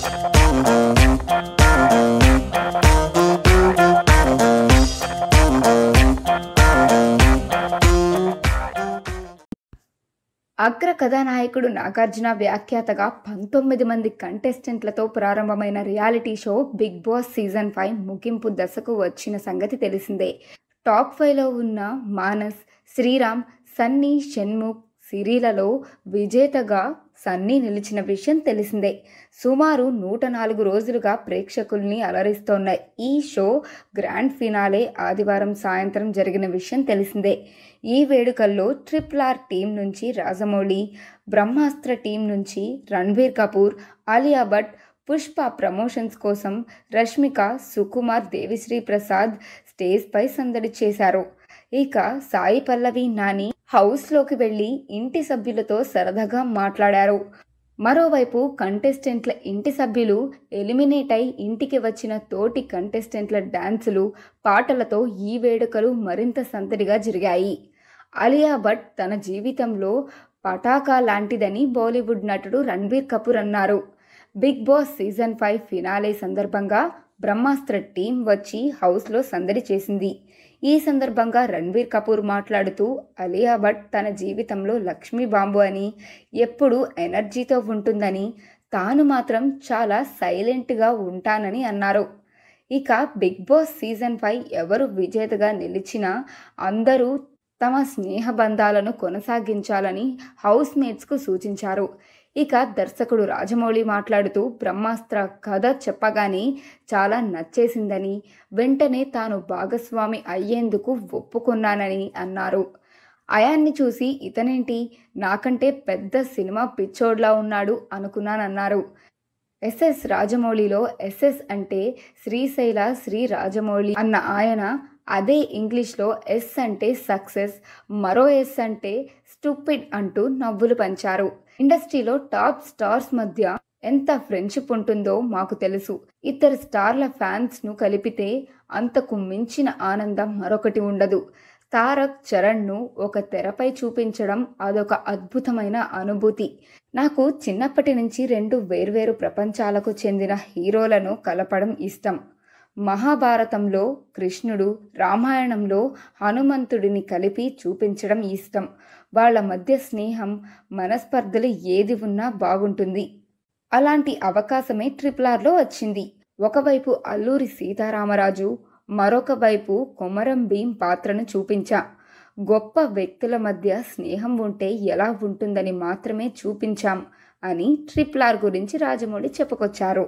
అగ్ర కథానాయకుడు నాగార్జున వ్యాఖ్యాతగా పంతొమ్మిది మంది కంటెస్టెంట్లతో ప్రారంభమైన reality show Bigg Boss season five ముగింపు దశకు వచ్చిన సంగతి తెలిసిందే టాప్ ఫైవ్లో ఉన్న మానస్ శ్రీరామ్ సన్నీ షణ్ముఖ్ సిరీలలో విజేతగా సన్నీ నిలిచిన విషయం తెలిసిందే సుమారు నూట నాలుగు రోజులుగా ప్రేక్షకుల్ని అలరిస్తోన్న ఈ షో గ్రాండ్ ఫినాలే ఆదివారం సాయంత్రం జరిగిన విషయం తెలిసిందే ఈ వేడుకల్లో ట్రిపుల్ ఆర్ టీం నుంచి రాజమౌళి బ్రహ్మాస్త్ర టీం నుంచి రణ్బీర్ కపూర్ ఆలియా భట్ పుష్ప ప్రమోషన్స్ కోసం రష్మిక సుకుమార్ దేవిశ్రీ ప్రసాద్ స్టేజ్పై సందడి చేశారు ఇక సాయి పల్లవి నాని హౌస్లోకి వెళ్ళి ఇంటి సభ్యులతో సరదాగా మాట్లాడారు మరోవైపు కంటెస్టెంట్ల ఇంటి సభ్యులు ఎలిమినేట్ అయి ఇంటికి వచ్చిన తోటి కంటెస్టెంట్ల డాన్సులు పాటలతో ఈ వేడుకలు మరింత సందడిగా జరిగాయి అలియా భట్ తన జీవితంలో పటాకా లాంటిదని బాలీవుడ్ నటుడు రణ్బీర్ కపూర్ అన్నారు Bigg Boss season five finale సందర్భంగా బ్రహ్మాస్త్ర టీం వచ్చి హౌస్లో సందడి చేసింది ఈ సందర్భంగా రణ్బీర్ కపూర్ మాట్లాడుతూ అలియా భట్ తన జీవితంలో లక్ష్మీ బాంబు అని ఎప్పుడూ ఎనర్జీతో ఉంటుందని తాను మాత్రం చాలా సైలెంట్గా ఉంటానని అన్నారు ఇక బిగ్ బాస్ సీజన్ ఫైవ్ ఎవరు విజేతగా నిలిచినా అందరూ తమ స్నేహ బంధాలను కొనసాగించాలని హౌస్ మేట్స్కు సూచించారు ఇక దర్శకుడు రాజమౌళి మాట్లాడుతూ బ్రహ్మాస్త్ర కథ చెప్పగానే చాలా నచ్చేసిందని వెంటనే తాను భాగస్వామి అయ్యేందుకు ఒప్పుకున్నానని అన్నారు అయాన్ని చూసి ఇతనేంటి నాకంటే పెద్ద సినిమా పిచ్చోడ్లా ఉన్నాడు అనుకున్నానన్నారు ఎస్ఎస్ రాజమౌళిలో ఎస్ఎస్ అంటే శ్రీశైల శ్రీ రాజమౌళి అన్న ఆయన అదే ఇంగ్లీష్లో ఎస్ అంటే సక్సెస్ మరో ఎస్ అంటే స్టూపిడ్ అంటూ నవ్వులు పంచారు ఇండస్ట్రీలో టాప్ స్టార్స్ మధ్య ఎంత ఫ్రెండ్షిప్ ఉంటుందో మాకు తెలుసు ఇద్దరు స్టార్ల ఫ్యాన్స్ను కలిపితే అంతకు మించిన ఆనందం మరొకటి ఉండదు తారక్ చరణ్ను ఒక తెరపై చూపించడం అదొక అద్భుతమైన అనుభూతి నాకు చిన్నప్పటి నుంచి రెండు వేర్వేరు ప్రపంచాలకు చెందిన హీరోలను కలపడం ఇష్టం మహాభారతంలో కృష్ణుడు రామాయణంలో హనుమంతుడిని కలిపి చూపించడం ఇష్టం వాళ్ళ మధ్య స్నేహం మనస్పర్ధలు ఏది ఉన్నా బాగుంటుంది అలాంటి అవకాశమే ట్రిపుల్ ఆర్లో వచ్చింది ఒకవైపు అల్లూరి సీతారామరాజు మరొక వైపు కొమరం భీం పాత్రను చూపించా గొప్ప వ్యక్తుల మధ్య స్నేహం ఉంటే ఎలా ఉంటుందని మాత్రమే చూపించాం అని ట్రిపుల్ ఆర్ గురించి రాజమౌళి చెప్పుకొచ్చారు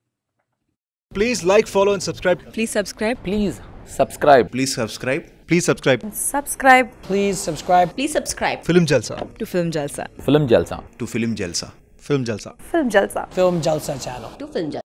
Please like, follow, and subscribe. Please subscribe. Please subscribe. Please subscribe. Please subscribe. Subscribe Please subscribe. Please subscribe Film Jalsa. to Film Jalsa. Film Jalsa. To Film Jalsa. Film Jalsa. Film Jalsa. Film Jalsa channel. To Film Jalsa.